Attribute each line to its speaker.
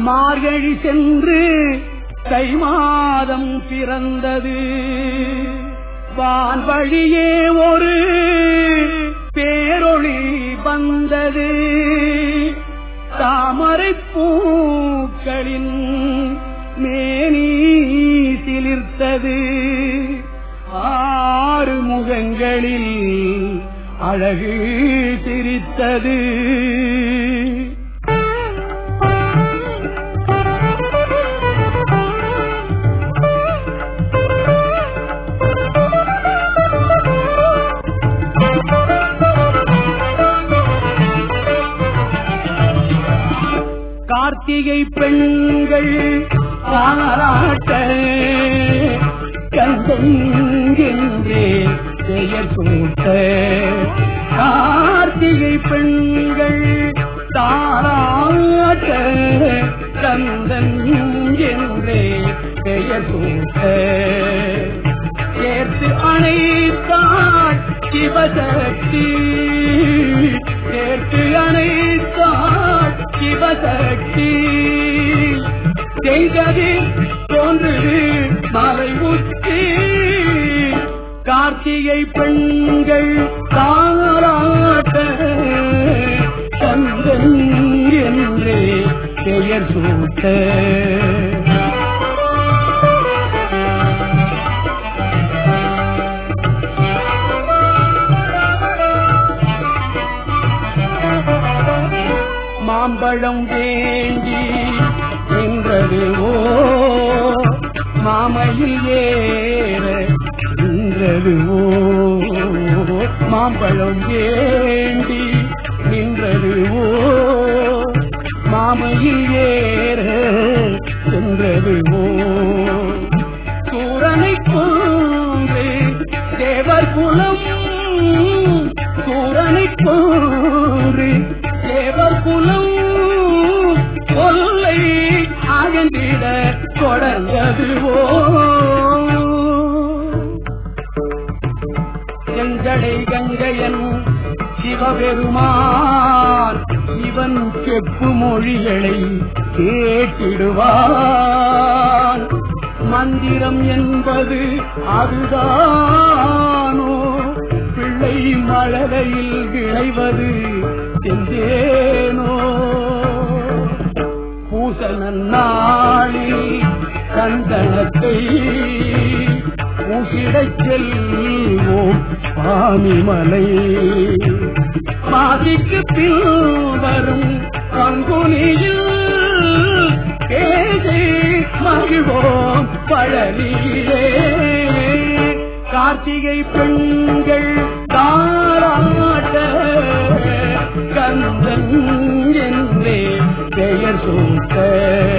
Speaker 1: மார்கழி சென்று தை மாதம் பிறந்தது வான் வழியே ஒரு பேரொளி வந்தது தாமரை பூக்களின் மேனி சிலிர்த்தது ஆறு முகங்களில் அழகு சிரித்தது கார்த்திகை பெண்கள் பாராட்ட கந்தன் என்றே பெயர் சூட்ட கார்த்திகை பெண்கள் தாராட்ட கந்தன் என்றே பெயர் சூட்ட சேர்த்து அணைத்தாள் சிவசக்தி சேர்த்து அணைத்தாள் சிவசக்தி செய்தது தோன்றுது மலை உச்சி கார்த்திகை பெண்கள் தாராட்ட சந்தன் என்றே பெயர் சூட்ட மாம்பழம் வேண்டி நின்றது ஓ மாமையில் ஏற நின்றது ஓ மாம்பழம் வேண்டி நின்றது ஓ மாமையில் ஏற சென்றது ஓ சூரனை போன்று தேவர் குலம் சூரனை போன்று தேவர் குலம் கொல்லை அகந்திட தொடர்ந்ததுவோ செஞ்சடை கங்கையன் சிவபெருமான் இவன் செப்பு மொழிகளை கேட்டிடுவான் மந்திரம் என்பது அதுதானோ பிள்ளை மழலையில் விளைவது செஞ்சேனோ பூசண நாளில் சந்தனத்தை பூசிடச் செல்வோம் பாமிமலை மாதிக்கு பின் வரும் பங்குனியில் பேசி மகிழ்வோம் பழனியிலே கார்த்திகை பெண்கள் தாராட்ட கந்தன் என்றே பெயர் சூட்ட